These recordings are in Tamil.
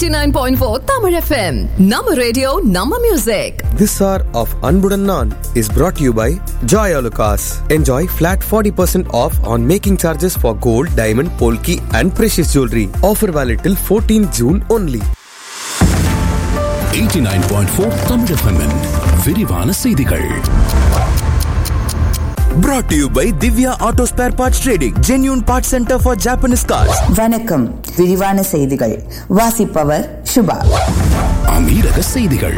89.4 Tamil FM. Nama radio, Nama music. This hour of Anbudan Naan is brought to you by Joy Alucas. Enjoy flat 40% off on making charges for gold, diamond, polki and precious jewelry. Offer valid till 14 June only. 89.4 Tamil எஃப்எம்மின் விரிவான செய்திகள் Brought to you by Divya Auto Spare Parts Trading, genuine parts center for Japanese cars. வணக்கம் விரிவான செய்திகள் வாசிப்பவர் சுபா அமீரக செய்திகள்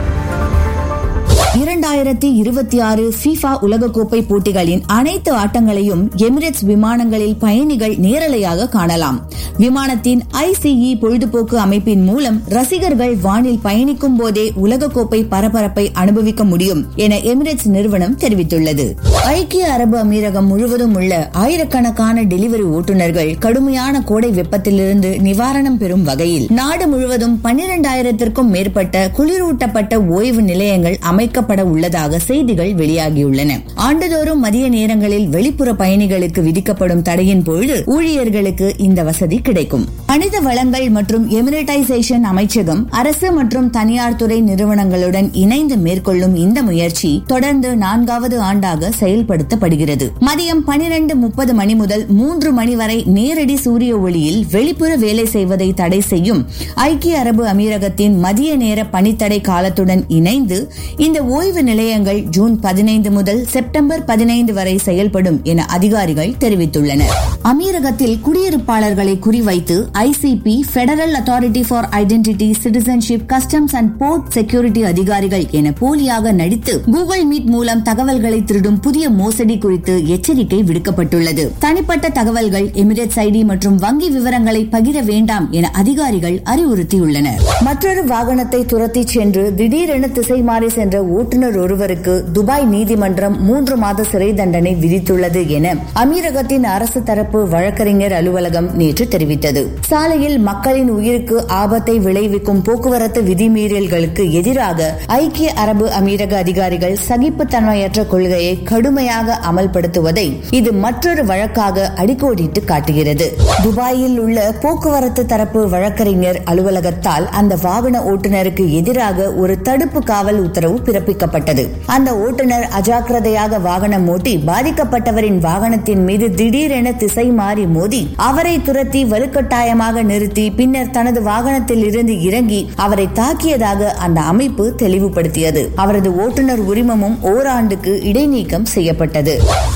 இரண்டாயிரத்தி இருபத்தி ஆறு ஃபீஃபா உலகக்கோப்பை போட்டிகளின் அனைத்து ஆட்டங்களையும் எமிரேட்ஸ் விமானங்களில் பயணிகள் நேரலையாக காணலாம் விமானத்தின் ஐசிஇ பொழுதுபோக்கு அமைப்பின் மூலம் ரசிகர்கள் வானில் பயணிக்கும் போதே உலகக்கோப்பை பரபரப்பை அனுபவிக்க முடியும் என எமிரேட்ஸ் நிறுவனம் தெரிவித்துள்ளது ஐக்கிய அரபு அமீரகம் முழுவதும் உள்ள ஆயிரக்கணக்கான டெலிவரி ஓட்டுநர்கள் கடுமையான கோடை வெப்பத்திலிருந்து நிவாரணம் பெறும் வகையில் நாடு முழுவதும் பன்னிரண்டாயிரத்திற்கும் மேற்பட்ட குளிரூட்டப்பட்ட ஓய்வு நிலையங்கள் அமைக்கப்பட உள்ளதாக செய்திகள் வெளியாகியுள்ளன ஆண்டுதோறும் மதிய நேரங்களில் வெளிப்புற பயணிகளுக்கு விதிக்கப்படும் தடையின் பொழுது ஊழியர்களுக்கு இந்த வசதி கிடைக்கும் மனித வளங்கள் மற்றும் எமிரேட்டைசேஷன் அமைச்சகம் அரசு மற்றும் தனியார் துறை நிறுவனங்களுடன் இணைந்து மேற்கொள்ளும் இந்த முயற்சி தொடர்ந்து நான்காவது ஆண்டாக செயல்படுத்தப்படுகிறது மதியம் பனிரெண்டு முப்பது மணி முதல் மூன்று மணி வரை நேரடி சூரிய ஒளியில் வெளிப்புற வேலை செய்வதை தடை செய்யும் ஐக்கிய அரபு அமீரகத்தின் மதிய நேர பணித்தடை காலத்துடன் இணைந்து இந்த ஓய்வு நிலையங்கள் ஜூன் பதினைந்து முதல் செப்டம்பர் பதினைந்து வரை செயல்படும் என அதிகாரிகள் தெரிவித்துள்ளனர் அமீரகத்தில் குடியிருப்பாளர்களை குறிவைத்து I C P federal authority for identity citizenship customs and port security அதிகாரிகள் என போலியாக நடித்து கூகுள் மீட் மூலம் தகவல்களை திருடும் புதிய மோசடி குறித்து எச்சரிக்கை விடுக்கப்பட்டுள்ளது தனிப்பட்ட தகவல்கள் எமிரேட்ஸ் ஐடி மற்றும் வங்கி விவரங்களை பகிர வேண்டாம் என அதிகாரிகள் அறிவுறுத்தியுள்ளனர் மற்றொரு வாகனத்தை துரத்தி சென்று திடீரென திசை மாறி சென்ற ஓட்டுநர் ஒருவருக்கு துபாய் நீதிமன்றம் மூன்று மாத சிறை தண்டனை விதித்துள்ளது என அமீரகத்தின் அரசு தரப்பு வழக்கறிஞர் அலுவலகம் நேற்று தெரிவித்தது சாலையில் மக்களின் உயிருக்கு ஆபத்தை விளைவிக்கும் போக்குவரத்து விதிமீறல்களுக்கு எதிராக ஐக்கிய அரபு அமீரக அதிகாரிகள் சகிப்புத்தன்மையற்ற கொள்கையை கடுமையாக அமல்படுத்துவதை இது மற்றொரு வழக்காக அடிக்கோடிட்டு காட்டுகிறது துபாயில் உள்ள போக்குவரத்து தரப்பு வழக்கறிஞர் அலுவலகத்தால் அந்த வாகன ஓட்டுநருக்கு எதிராக ஒரு தடுப்பு காவல் உத்தரவு பிறப்பிக்கப்பட்டது அந்த ஓட்டுநர் அஜாக்கிரதையாக வாகனம் ஓட்டி பாதிக்கப்பட்டவரின் வாகனத்தின் மீது திடீரென திசை மாறி மோதி அவரை துரத்தி வலுக்கட்டாயமாக நிறுத்தி பின்னர் தனது வாகனத்தில் இருந்து இறங்கி அவரை தாக்கியதாக அந்த அமைப்பு தெளிவுபடுத்தியது அவரது ஓட்டுநர் உரிமமும் ஓராண்டுக்கு இடைநீக்கம் செய்யப்பட்டது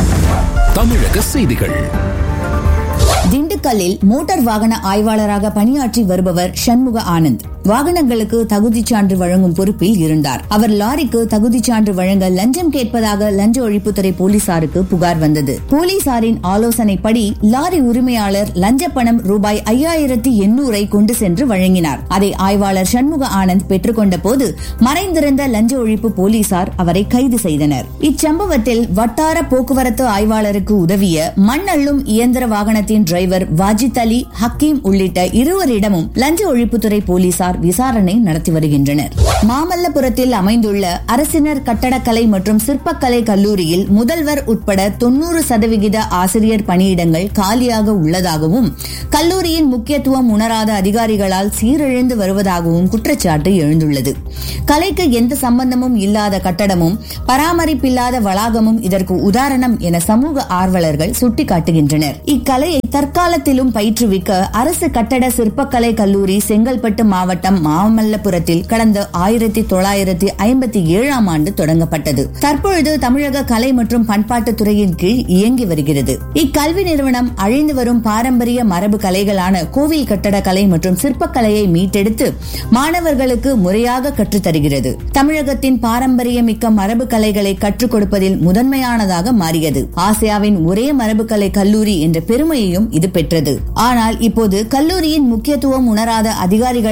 தமிழக செய்திகள் திண்டுக்கல்லில் மோட்டார் வாகன ஆய்வாளராக பணியாற்றி வருபவர் சண்முக ஆனந்த் வாகனங்களுக்கு தகுதிச் சான்று வழங்கும் பொறுப்பில் இருந்தார் அவர் லாரிக்கு தகுதிச் சான்று வழங்க லஞ்சம் கேட்பதாக லஞ்ச ஒழிப்புத்துறை போலீசாருக்கு புகார் வந்தது போலீசாரின் ஆலோசனைப்படி லாரி உரிமையாளர் லஞ்ச பணம் ரூபாய் ஐயாயிரத்தி எண்ணூரை கொண்டு சென்று வழங்கினார் அதை ஆய்வாளர் சண்முக ஆனந்த் பெற்றுக்கொண்ட போது மறைந்திருந்த லஞ்ச ஒழிப்பு போலீசார் அவரை கைது செய்தனர் இச்சம்பவத்தில் வட்டார போக்குவரத்து ஆய்வாளருக்கு உதவிய மண் அள்ளும் இயந்திர வாகனத்தின் டிரைவர் வாஜித் அலி ஹக்கீம் உள்ளிட்ட இருவரிடமும் லஞ்ச ஒழிப்புத்துறை போலீசார் விசாரணை நடத்தி வருகின்றனர் மாமல்லபுரத்தில் அமைந்துள்ள அரசினர் கட்டடக்கலை மற்றும் சிற்பக்கலை கல்லூரியில் முதல்வர் உட்பட தொன்னூறு சதவிகித ஆசிரியர் பணியிடங்கள் காலியாக உள்ளதாகவும் கல்லூரியின் முக்கியத்துவம் உணராத அதிகாரிகளால் சீரழிந்து வருவதாகவும் குற்றச்சாட்டு எழுந்துள்ளது கலைக்கு எந்த சம்பந்தமும் இல்லாத கட்டடமும் பராமரிப்பில்லாத வளாகமும் இதற்கு உதாரணம் என சமூக ஆர்வலர்கள் சுட்டிக்காட்டுகின்றனர் இக்கலையை தற்காலத்திலும் பயிற்றுவிக்க அரசு கட்டட சிற்பக்கலை கல்லூரி செங்கல்பட்டு மாவட்டம் மாமல்லபுரத்தில் கடந்த ஆயிரத்தி தொள்ளாயிரத்தி ஐம்பத்தி ஏழாம் ஆண்டு தொடங்கப்பட்டது தற்பொழுது தமிழக கலை மற்றும் பண்பாட்டுத் துறையின் கீழ் இயங்கி வருகிறது இக்கல்வி நிறுவனம் அழிந்து வரும் பாரம்பரிய மரபு கலைகளான கோவில் கட்டடக்கலை மற்றும் சிற்பக்கலையை மீட்டெடுத்து மாணவர்களுக்கு முறையாக கற்றுத்தருகிறது தமிழகத்தின் பாரம்பரியமிக்க மரபு கலைகளை கற்றுக் கொடுப்பதில் முதன்மையானதாக மாறியது ஆசியாவின் ஒரே மரபுக்கலை கல்லூரி என்ற பெருமையையும் இது பெற்றது ஆனால் இப்போது கல்லூரியின் முக்கியத்துவம் உணராத அதிகாரிகளால் சீர்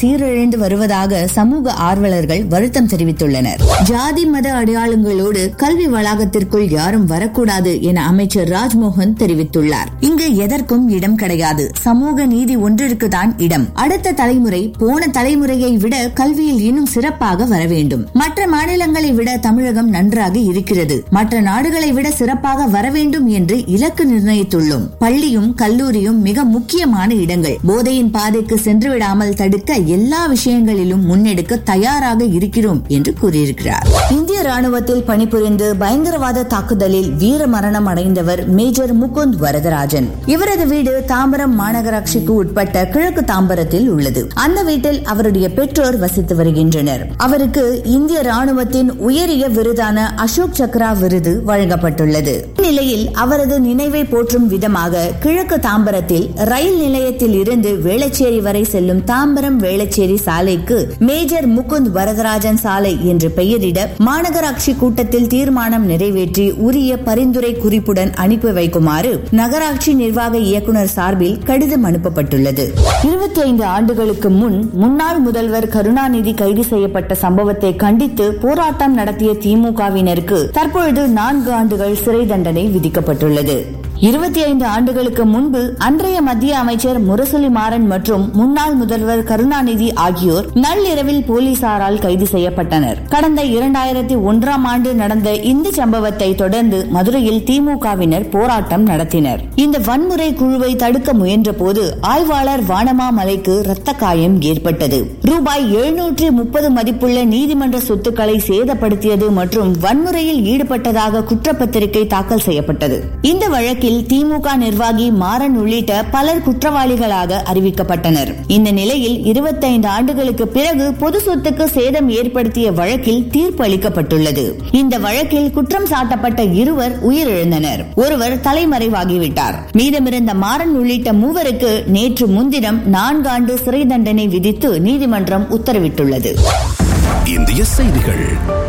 சீரழிந்து வருவதாக சமூக ஆர்வலர்கள் வருத்தம் தெரிவித்துள்ளனர் ஜாதி மத அடையாளங்களோடு கல்வி வளாகத்திற்குள் யாரும் வரக்கூடாது என அமைச்சர் ராஜ்மோகன் தெரிவித்துள்ளார் இங்கு எதற்கும் இடம் கிடையாது சமூக நீதி ஒன்றிற்கு தான் இடம் அடுத்த தலைமுறை போன தலைமுறையை விட கல்வியில் இன்னும் சிறப்பாக வர வேண்டும் மற்ற மாநிலங்களை விட தமிழகம் நன்றாக இருக்கிறது மற்ற நாடுகளை விட சிறப்பாக வர வேண்டும் என்று இலக்கு நிர்ணயித்துள்ளோம் பள்ளியும் கல்லூரியும் மிக முக்கியமான இடங்கள் போதையின் பாதைக்கு சென்று விடாமல் தடுக்க எல்லா விஷயங்களிலும் முன்னெடுக்க தயாராக இருக்கிறோம் என்று கூறியிருக்கிறார் இந்திய ராணுவத்தில் பணிபுரிந்து பயங்கரவாத தாக்குதலில் வீர மரணம் அடைந்தவர் மேஜர் முகுந்த் வரதராஜன் இவரது வீடு தாம்பரம் மாநகராட்சிக்கு உட்பட்ட கிழக்கு தாம்பரத்தில் உள்ளது அந்த வீட்டில் அவருடைய பெற்றோர் வசித்து வருகின்றனர் அவருக்கு இந்திய ராணுவத்தின் உயரிய விருதான அசோக் சக்ரா விருது வழங்கப்பட்டுள்ளது இந்நிலையில் அவரது நினைவை போற்றும் விதமாக கிழக்கு தாம்பரத்தில் ரயில் நிலையத்தில் இருந்து வேளச்சேரி வரை செல்லும் தாம்பரம் வேளச்சேரி சாலைக்கு மேஜர் முகுந்த் வரதராஜன் சாலை என்று பெயரிட மாநகராட்சி கூட்டத்தில் தீர்மானம் நிறைவேற்றி உரிய பரிந்துரை குறிப்புடன் அனுப்பி வைக்குமாறு நகராட்சி நிர்வாக இயக்குநர் சார்பில் கடிதம் அனுப்பப்பட்டுள்ளது இருபத்தி ஐந்து ஆண்டுகளுக்கு முன் முன்னாள் முதல்வர் கருணாநிதி கைது செய்யப்பட்ட சம்பவத்தை கண்டித்து போராட்டம் நடத்திய திமுகவினருக்கு தற்பொழுது நான்கு ஆண்டுகள் சிறை தண்டனை விதிக்கப்பட்டுள்ளது இருபத்தி ஐந்து ஆண்டுகளுக்கு முன்பு அன்றைய மத்திய அமைச்சர் முரசொலி மாறன் மற்றும் முன்னாள் முதல்வர் கருணாநிதி ஆகியோர் நள்ளிரவில் போலீசாரால் கைது செய்யப்பட்டனர் கடந்த இரண்டாயிரத்தி ஒன்றாம் ஆண்டு நடந்த இந்த சம்பவத்தை தொடர்ந்து மதுரையில் திமுகவினர் போராட்டம் நடத்தினர் இந்த வன்முறை குழுவை தடுக்க முயன்ற போது ஆய்வாளர் வானமாமலைக்கு ரத்த காயம் ஏற்பட்டது ரூபாய் எழுநூற்று முப்பது மதிப்புள்ள நீதிமன்ற சொத்துக்களை சேதப்படுத்தியது மற்றும் வன்முறையில் ஈடுபட்டதாக குற்றப்பத்திரிகை தாக்கல் செய்யப்பட்டது இந்த வழக்கில் திமுக நிர்வாகி மாறன் உள்ளிட்ட பலர் குற்றவாளிகளாக அறிவிக்கப்பட்டனர் இந்த நிலையில் இருபத்தைந்து ஆண்டுகளுக்கு பிறகு பொது சொத்துக்கு சேதம் ஏற்படுத்திய வழக்கில் தீர்ப்பு அளிக்கப்பட்டுள்ளது இந்த வழக்கில் குற்றம் சாட்டப்பட்ட இருவர் உயிரிழந்தனர் ஒருவர் தலைமறைவாகிவிட்டார் மீதமிருந்த மாறன் உள்ளிட்ட மூவருக்கு நேற்று முன்தினம் நான்காண்டு சிறை தண்டனை விதித்து நீதிமன்றம் உத்தரவிட்டுள்ளது இந்திய செய்திகள்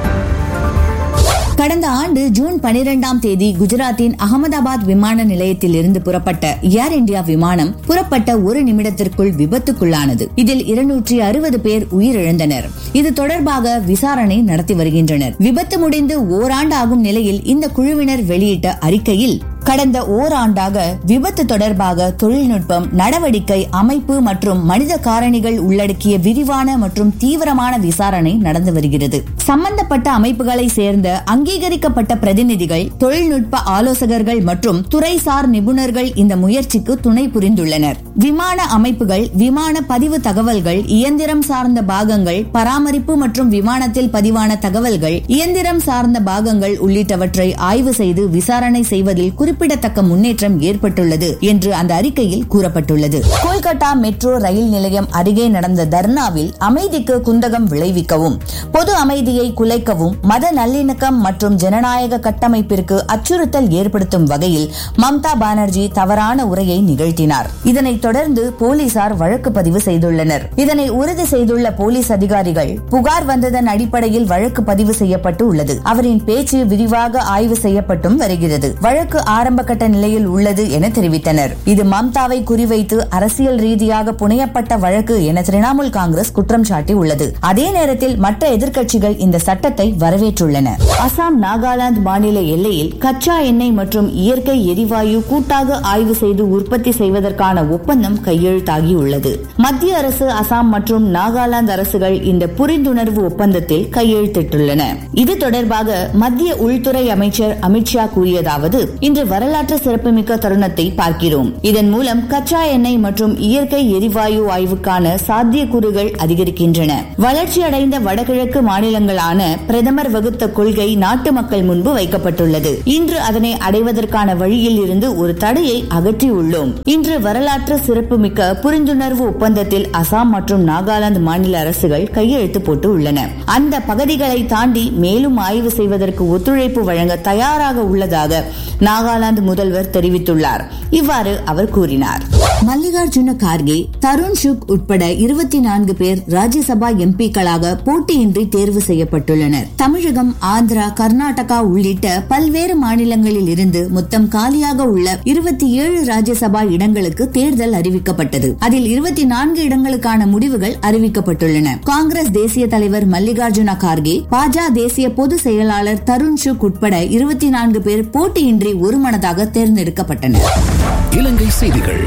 கடந்த ஆண்டு ஜூன் பனிரெண்டாம் தேதி குஜராத்தின் அகமதாபாத் விமான நிலையத்தில் இருந்து புறப்பட்ட ஏர் இந்தியா விமானம் புறப்பட்ட ஒரு நிமிடத்திற்குள் விபத்துக்குள்ளானது இதில் இருநூற்றி அறுபது பேர் உயிரிழந்தனர் இது தொடர்பாக விசாரணை நடத்தி வருகின்றனர் விபத்து முடிந்து ஓராண்டு ஆகும் நிலையில் இந்த குழுவினர் வெளியிட்ட அறிக்கையில் கடந்த ஓராண்டாக விபத்து தொடர்பாக தொழில்நுட்பம் நடவடிக்கை அமைப்பு மற்றும் மனித காரணிகள் உள்ளடக்கிய விரிவான மற்றும் தீவிரமான விசாரணை நடந்து வருகிறது சம்பந்தப்பட்ட அமைப்புகளை சேர்ந்த அங்கீகரிக்கப்பட்ட பிரதிநிதிகள் தொழில்நுட்ப ஆலோசகர்கள் மற்றும் துறைசார் நிபுணர்கள் இந்த முயற்சிக்கு துணை புரிந்துள்ளனர் விமான அமைப்புகள் விமான பதிவு தகவல்கள் இயந்திரம் சார்ந்த பாகங்கள் பராமரிப்பு மற்றும் விமானத்தில் பதிவான தகவல்கள் இயந்திரம் சார்ந்த பாகங்கள் உள்ளிட்டவற்றை ஆய்வு செய்து விசாரணை செய்வதில் குறிப்பிடத்தக்க முன்னேற்றம் ஏற்பட்டுள்ளது என்று அந்த அறிக்கையில் கூறப்பட்டுள்ளது கொல்கத்தா மெட்ரோ ரயில் நிலையம் அருகே நடந்த தர்ணாவில் அமைதிக்கு குந்தகம் விளைவிக்கவும் பொது அமைதியை குலைக்கவும் மத நல்லிணக்கம் மற்றும் ஜனநாயக கட்டமைப்பிற்கு அச்சுறுத்தல் ஏற்படுத்தும் வகையில் மம்தா பானர்ஜி தவறான உரையை நிகழ்த்தினார் இதனைத் தொடர்ந்து போலீசார் வழக்கு பதிவு செய்துள்ளனர் இதனை உறுதி செய்துள்ள போலீஸ் அதிகாரிகள் புகார் வந்ததன் அடிப்படையில் வழக்கு பதிவு செய்யப்பட்டு உள்ளது அவரின் பேச்சு விரிவாக ஆய்வு செய்யப்பட்டும் வருகிறது வழக்கு ஆரம்ப கட்ட நிலையில் உள்ளது என தெரிவித்தனர் இது மம்தாவை குறிவைத்து அரசியல் ரீதியாக புனையப்பட்ட வழக்கு என திரிணாமுல் காங்கிரஸ் குற்றம் சாட்டி உள்ளது அதே நேரத்தில் மற்ற எதிர்க்கட்சிகள் இந்த சட்டத்தை வரவேற்றுள்ளன அசாம் நாகாலாந்து மாநில எல்லையில் கச்சா எண்ணெய் மற்றும் இயற்கை எரிவாயு கூட்டாக ஆய்வு செய்து உற்பத்தி செய்வதற்கான ஒப்பந்தம் கையெழுத்தாகியுள்ளது மத்திய அரசு அசாம் மற்றும் நாகாலாந்து அரசுகள் இந்த புரிந்துணர்வு ஒப்பந்தத்தில் கையெழுத்திட்டுள்ளன இது தொடர்பாக மத்திய உள்துறை அமைச்சர் அமித்ஷா கூறியதாவது இன்று வரலாற்று சிறப்புமிக்க தருணத்தை பார்க்கிறோம் இதன் மூலம் கச்சா எண்ணெய் மற்றும் இயற்கை எரிவாயு ஆய்வுக்கான சாத்தியக்கூறுகள் அதிகரிக்கின்றன வளர்ச்சியடைந்த வடகிழக்கு மாநிலங்களான பிரதமர் வகுத்த கொள்கை நாட்டு மக்கள் முன்பு வைக்கப்பட்டுள்ளது இன்று அதனை அடைவதற்கான வழியில் இருந்து ஒரு தடையை அகற்றியுள்ளோம் இன்று வரலாற்று சிறப்புமிக்க புரிந்துணர்வு ஒப்பந்தத்தில் அசாம் மற்றும் நாகாலாந்து மாநில அரசுகள் கையெழுத்து போட்டு உள்ளன அந்த பகுதிகளை தாண்டி மேலும் ஆய்வு செய்வதற்கு ஒத்துழைப்பு வழங்க தயாராக உள்ளதாக நாகாலாந்து முதல்வர் தெரிவித்துள்ளார் இவ்வாறு அவர் கூறினார் மல்லிகார்ஜுன கார்கே தருண் சுக் உட்பட இருபத்தி நான்கு பேர் ராஜ்யசபா எம்பிக்களாக போட்டியின்றி தேர்வு செய்ய செய்யப்பட்டுள்ளனர் தமிழகம் ஆந்திரா கர்நாடகா உள்ளிட்ட பல்வேறு மாநிலங்களில் இருந்து மொத்தம் காலியாக உள்ள இருபத்தி ஏழு ராஜ்யசபா இடங்களுக்கு தேர்தல் அறிவிக்கப்பட்டது அதில் இருபத்தி நான்கு இடங்களுக்கான முடிவுகள் அறிவிக்கப்பட்டுள்ளன காங்கிரஸ் தேசிய தலைவர் மல்லிகார்ஜுன கார்கே பாஜக தேசிய பொதுச் செயலாளர் தருண் சுக் உட்பட இருபத்தி நான்கு பேர் போட்டியின்றி ஒருமனதாக தேர்ந்தெடுக்கப்பட்டனர் இலங்கை செய்திகள்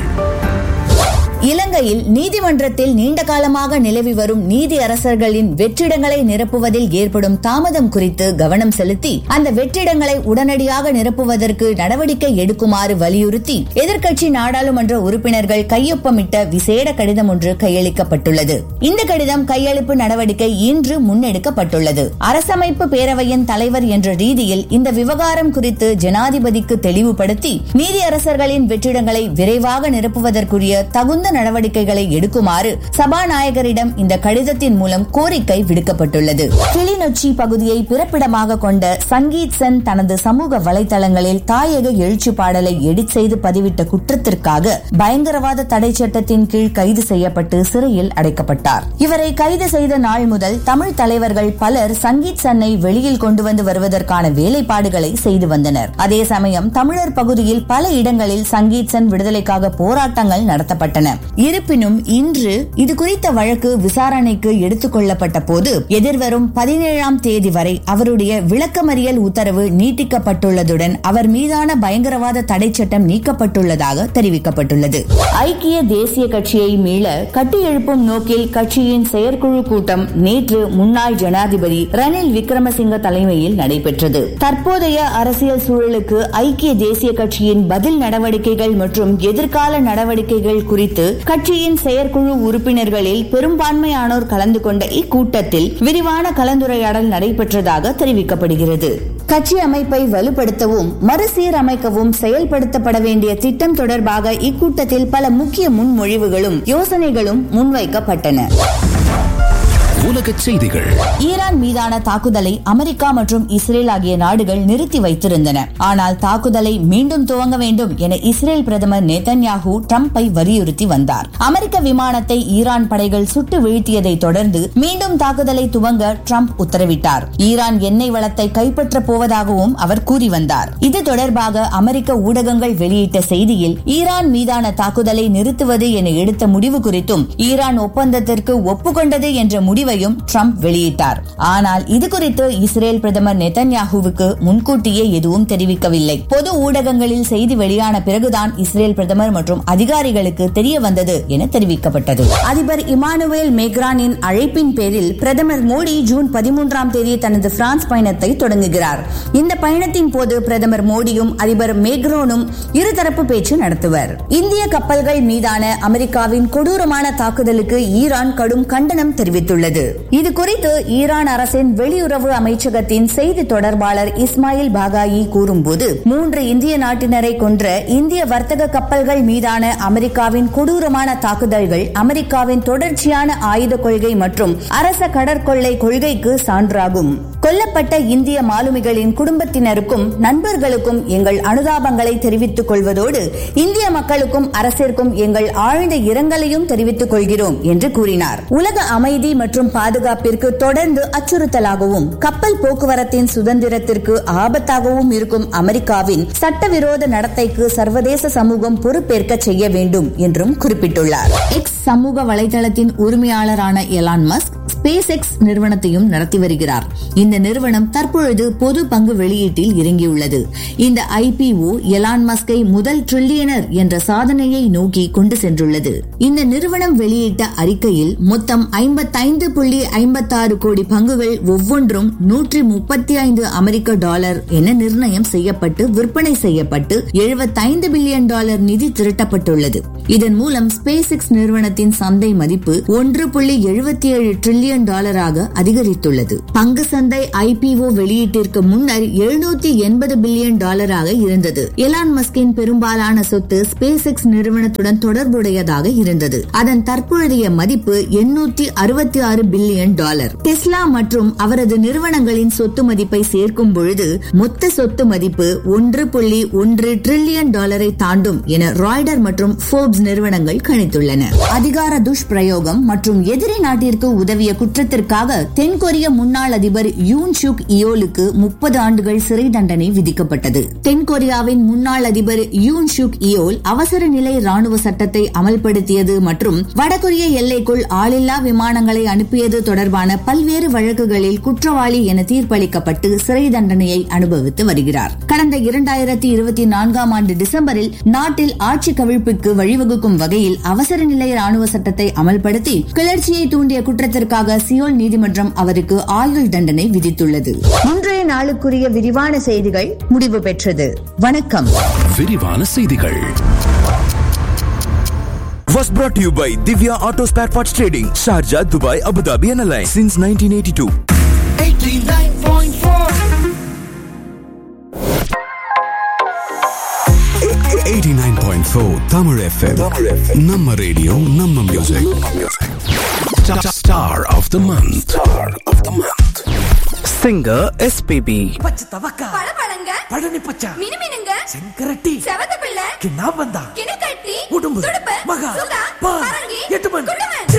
இலங்கையில் நீதிமன்றத்தில் நீண்ட காலமாக நிலவி வரும் நீதி அரசர்களின் வெற்றிடங்களை நிரப்புவதில் ஏற்படும் தாமதம் குறித்து கவனம் செலுத்தி அந்த வெற்றிடங்களை உடனடியாக நிரப்புவதற்கு நடவடிக்கை எடுக்குமாறு வலியுறுத்தி எதிர்க்கட்சி நாடாளுமன்ற உறுப்பினர்கள் கையொப்பமிட்ட விசேட கடிதம் ஒன்று கையளிக்கப்பட்டுள்ளது இந்த கடிதம் கையளிப்பு நடவடிக்கை இன்று முன்னெடுக்கப்பட்டுள்ளது அரசமைப்பு பேரவையின் தலைவர் என்ற ரீதியில் இந்த விவகாரம் குறித்து ஜனாதிபதிக்கு தெளிவுபடுத்தி நீதியரசர்களின் வெற்றிடங்களை விரைவாக நிரப்புவதற்குரிய தகுந்த நடவடிக்கைகளை எடுக்குமாறு சபாநாயகரிடம் இந்த கடிதத்தின் மூலம் கோரிக்கை விடுக்கப்பட்டுள்ளது கிளிநொச்சி பகுதியை பிறப்பிடமாக கொண்ட சங்கீத் சென் தனது சமூக வலைதளங்களில் தாயக எழுச்சி பாடலை எடிட் செய்து பதிவிட்ட குற்றத்திற்காக பயங்கரவாத தடை சட்டத்தின் கீழ் கைது செய்யப்பட்டு சிறையில் அடைக்கப்பட்டார் இவரை கைது செய்த நாள் முதல் தமிழ் தலைவர்கள் பலர் சங்கீத் சன்னை வெளியில் கொண்டு வந்து வருவதற்கான வேலைப்பாடுகளை செய்து வந்தனர் அதே சமயம் தமிழர் பகுதியில் பல இடங்களில் சங்கீத் சென் விடுதலைக்காக போராட்டங்கள் நடத்தப்பட்டன இருப்பினும் இன்று இது குறித்த வழக்கு விசாரணைக்கு எடுத்துக் கொள்ளப்பட்ட போது எதிர்வரும் பதினேழாம் தேதி வரை அவருடைய விளக்கமறியல் உத்தரவு நீட்டிக்கப்பட்டுள்ளதுடன் அவர் மீதான பயங்கரவாத தடை சட்டம் நீக்கப்பட்டுள்ளதாக தெரிவிக்கப்பட்டுள்ளது ஐக்கிய தேசிய கட்சியை மீள கட்டியெழுப்பும் நோக்கில் கட்சியின் செயற்குழு கூட்டம் நேற்று முன்னாள் ஜனாதிபதி ரணில் விக்ரமசிங்க தலைமையில் நடைபெற்றது தற்போதைய அரசியல் சூழலுக்கு ஐக்கிய தேசிய கட்சியின் பதில் நடவடிக்கைகள் மற்றும் எதிர்கால நடவடிக்கைகள் குறித்து கட்சியின் செயற்குழு உறுப்பினர்களில் பெரும்பான்மையானோர் கலந்து கொண்ட இக்கூட்டத்தில் விரிவான கலந்துரையாடல் நடைபெற்றதாக தெரிவிக்கப்படுகிறது கட்சி அமைப்பை வலுப்படுத்தவும் மறுசீரமைக்கவும் செயல்படுத்தப்பட வேண்டிய திட்டம் தொடர்பாக இக்கூட்டத்தில் பல முக்கிய முன்மொழிவுகளும் யோசனைகளும் முன்வைக்கப்பட்டன உலகச் செய்திகள் ஈரான் மீதான தாக்குதலை அமெரிக்கா மற்றும் இஸ்ரேல் ஆகிய நாடுகள் நிறுத்தி வைத்திருந்தன ஆனால் தாக்குதலை மீண்டும் துவங்க வேண்டும் என இஸ்ரேல் பிரதமர் நேதன்யாகு ட்ரம்பை வலியுறுத்தி வந்தார் அமெரிக்க விமானத்தை ஈரான் படைகள் சுட்டு வீழ்த்தியதை தொடர்ந்து மீண்டும் தாக்குதலை துவங்க ட்ரம்ப் உத்தரவிட்டார் ஈரான் எண்ணெய் வளத்தை கைப்பற்றப் போவதாகவும் அவர் கூறி வந்தார் இது தொடர்பாக அமெரிக்க ஊடகங்கள் வெளியிட்ட செய்தியில் ஈரான் மீதான தாக்குதலை நிறுத்துவது என எடுத்த முடிவு குறித்தும் ஈரான் ஒப்பந்தத்திற்கு ஒப்புக்கொண்டது என்ற முடிவையும் ட்ரம்ப் வெளியிட்டார் ஆனால் இது குறித்து இஸ்ரேல் பிரதமர் நெதன்யாகுவுக்கு முன்கூட்டியே எதுவும் தெரிவிக்கவில்லை பொது ஊடகங்களில் செய்தி வெளியான பிறகுதான் இஸ்ரேல் பிரதமர் மற்றும் அதிகாரிகளுக்கு தெரிய வந்தது என தெரிவிக்கப்பட்டது அதிபர் இமானுவேல் மேக்ரானின் அழைப்பின் பேரில் பிரதமர் மோடி ஜூன் பதிமூன்றாம் தேதி தனது பிரான்ஸ் பயணத்தை தொடங்குகிறார் இந்த பயணத்தின் போது பிரதமர் மோடியும் அதிபர் மேக்ரோனும் இருதரப்பு பேச்சு நடத்துவர் இந்திய கப்பல்கள் மீதான அமெரிக்காவின் கொடூரமான தாக்குதலுக்கு ஈரான் கடும் கண்டனம் தெரிவித்துள்ளது இது குறித்து ஈரான் அரசின் வெளியுறவு அமைச்சகத்தின் செய்தி தொடர்பாளர் இஸ்மாயில் பாகாயி கூறும்போது மூன்று இந்திய நாட்டினரை கொன்ற இந்திய வர்த்தக கப்பல்கள் மீதான அமெரிக்காவின் கொடூரமான தாக்குதல்கள் அமெரிக்காவின் தொடர்ச்சியான ஆயுத கொள்கை மற்றும் அரச கடற்கொள்ளை கொள்கைக்கு சான்றாகும் கொல்லப்பட்ட இந்திய மாலுமிகளின் குடும்பத்தினருக்கும் நண்பர்களுக்கும் எங்கள் அனுதாபங்களை தெரிவித்துக் கொள்வதோடு இந்திய மக்களுக்கும் அரசிற்கும் எங்கள் ஆழ்ந்த இரங்கலையும் தெரிவித்துக் கொள்கிறோம் என்று கூறினார் உலக அமைதி மற்றும் பாதுகாப்பிற்கு தொடர்ந்து அச்சுறுத்தலாகவும் கப்பல் போக்குவரத்தின் சுதந்திரத்திற்கு ஆபத்தாகவும் இருக்கும் அமெரிக்காவின் சட்டவிரோத நடத்தைக்கு சர்வதேச சமூகம் பொறுப்பேற்க செய்ய வேண்டும் என்றும் குறிப்பிட்டுள்ளார் எக்ஸ் சமூக வலைதளத்தின் உரிமையாளரான எலான் மஸ்க் ஸ்பேஸ் எக்ஸ் நிறுவனத்தையும் நடத்தி வருகிறார் இந்த நிறுவனம் தற்பொழுது பொது பங்கு வெளியீட்டில் இறங்கியுள்ளது இந்த ஐபிஓ எலான் மஸ்கை முதல் ட்ரில்லியனர் என்ற சாதனையை நோக்கி கொண்டு சென்றுள்ளது இந்த நிறுவனம் வெளியிட்ட அறிக்கையில் மொத்தம் ஐம்பத்தைந்து புள்ளி ஐம்பத்தாறு கோடி பங்குகள் ஒவ்வொன்றும் நூற்றி முப்பத்தி ஐந்து அமெரிக்க டாலர் என நிர்ணயம் செய்யப்பட்டு விற்பனை செய்யப்பட்டு எழுபத்தைந்து பில்லியன் டாலர் நிதி திரட்டப்பட்டுள்ளது இதன் மூலம் ஸ்பேஸ் எக்ஸ் நிறுவனத்தின் சந்தை மதிப்பு ஒன்று புள்ளி எழுபத்தி ஏழு டிரில்லியன் டாலராக அதிகரித்துள்ளது பங்கு சந்தை ஐபிஓ வெளியீட்டிற்கு முன்னர் எழுநூத்தி எண்பது பில்லியன் டாலராக இருந்தது எலான் மஸ்கின் பெரும்பாலான சொத்து ஸ்பேஸ் எக்ஸ் நிறுவனத்துடன் தொடர்புடையதாக இருந்தது அதன் தற்பொழுதைய மதிப்பு எண்ணூத்தி அறுபத்தி ஆறு பில்லியன் டாலர் டெஸ்லா மற்றும் அவரது நிறுவனங்களின் சொத்து மதிப்பை சேர்க்கும் பொழுது மொத்த சொத்து மதிப்பு ஒன்று புள்ளி ஒன்று டிரில்லியன் டாலரை தாண்டும் என ராய்டர் மற்றும் போர்ப்ஸ் நிறுவனங்கள் கணித்துள்ளன அதிகார துஷ்பிரயோகம் மற்றும் எதிரி நாட்டிற்கு உதவிய குற்றத்திற்காக தென்கொரிய முன்னாள் அதிபர் யூன் சுக் இயோலுக்கு முப்பது ஆண்டுகள் சிறை தண்டனை விதிக்கப்பட்டது தென்கொரியாவின் முன்னாள் அதிபர் யூன் சுக் இயோல் அவசர நிலை ராணுவ சட்டத்தை அமல்படுத்தியது மற்றும் வடகொரிய எல்லைக்குள் ஆளில்லா விமானங்களை அனுப்பியது தொடர்பான பல்வேறு வழக்குகளில் குற்றவாளி என தீர்ப்பளிக்கப்பட்டு சிறை தண்டனையை அனுபவித்து வருகிறார் கடந்த இரண்டாயிரத்தி இருபத்தி நான்காம் ஆண்டு டிசம்பரில் நாட்டில் ஆட்சி கவிழ்ப்புக்கு வழிவகுக்கும் வகையில் அவசர நிலை ராணுவ சட்டத்தை அமல்படுத்தி கிளர்ச்சியை தூண்டிய குற்றத்திற்காக சியோல் நீதிமன்றம் அவருக்கு ஆயுள் தண்டனை விதித்துள்ளது இன்றைய நாளுக்குரிய விரிவான செய்திகள் முடிவு பெற்றது வணக்கம் விரிவான செய்திகள் Was brought to you by Divya Auto Spare Parts Trading, Sharjah, Dubai, Abu Dhabi, and Alliance since 1982. 89.4 Tamil FM. நம்ம ரேடியோ நம்ம music star of the month star of the month singer SPB. பச்சை தவக்கா பழபழங்க பழனி பச்சா மினுமினுங்க செங்கரட்டி செவத்த பிள்ளை கிண்ணாம்பந்தா கிணக்கட்டி உடும்பு துடுப்பு மகா சுகா பா பரங்கி எட்டுமன் குண்டுமன்